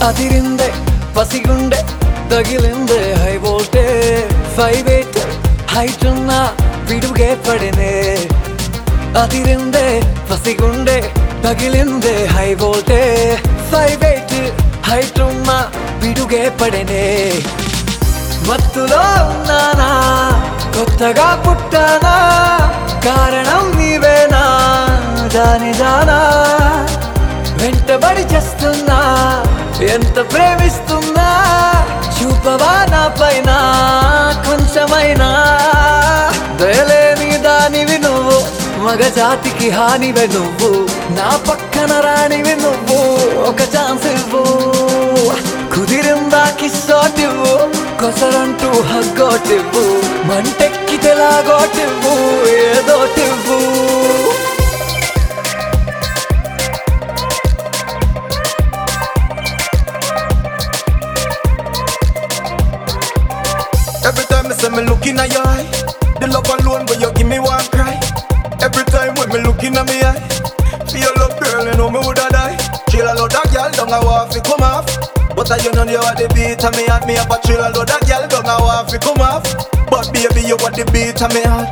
అదిరిందే పసిగుండె తగిలిందే high voltage five eight height ఉన్న పిడుగే పడినే అదిరిందే పసిగుండె తగిలిందే high voltage five eight height ఉన్న పిడుగే పడినే మత్తులో ఉన్నానా కొత్తగా పుట్టానా కారణం నీవేనా దాని దానా వెంటబడి చేస్తున్నా ఎంత ప్రేమిస్తున్నా చూపవా నా పైన కొంచెమైనా దయలేని దానివి నువ్వు మగ జాతికి హానివే నువ్వు నా పక్కన రానివి నువ్వు ఒక ఛాన్స్ ఇవ్వు కుదిరిందా కిస్సోటివ్వు కొసరంటూ హగ్గోటివ్వు మంటెక్కితే లాగోటివ్వు ఏదోటివ్వు Every time me say me looking at your eye, the love alone but you give me one cry. Every time when me looking at me eye, feel love girl, you know me woulda die. Chill a load of girl, don't a want fi come off. But I you know you are the beat of me heart, me have a chill a load of girl, don't a want fi come off. But baby you are the beat of me heart.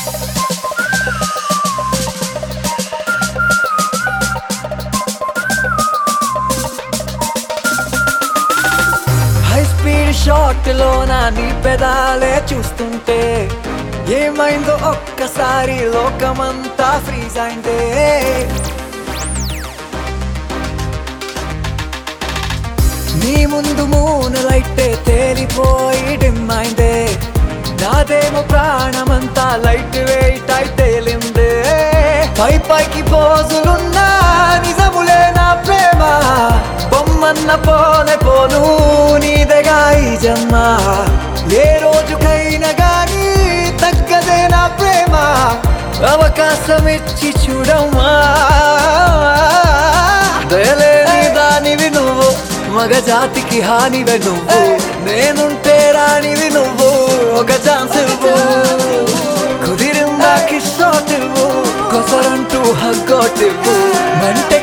High speed shot లోన నీ పెదాలే చూస్తుంటే ఏమైందో ఒక్కసారి లోకమంతా freeze అయిందే నీ ముందు మూను లైటే తేలిపోయి dim అయిందే నాదేమో ప్రాణమంతా లైట్ వెయిట్ అయి తేలిందే పై పైకి పోజులున్నా నిజములే నా ప్రేమ బొమ్మన్న పోనే పోను నీదగా ఈ జన్మ ఏ రోజుకైనా గాని తగ్గదే నా ప్రేమ అవకాశం ఇచ్చి చూడమ్మా దయలేని దానివి నువ్వు మగ జాతికి హానివే నువ్వు నేనుంటే రానివి నువ్వు ఒక ఛాన్స్ ఇవ్వు కుదిరిందా కిస్సోటివ్వు కొసరంటూ హగ్గోటివ్వు మంటే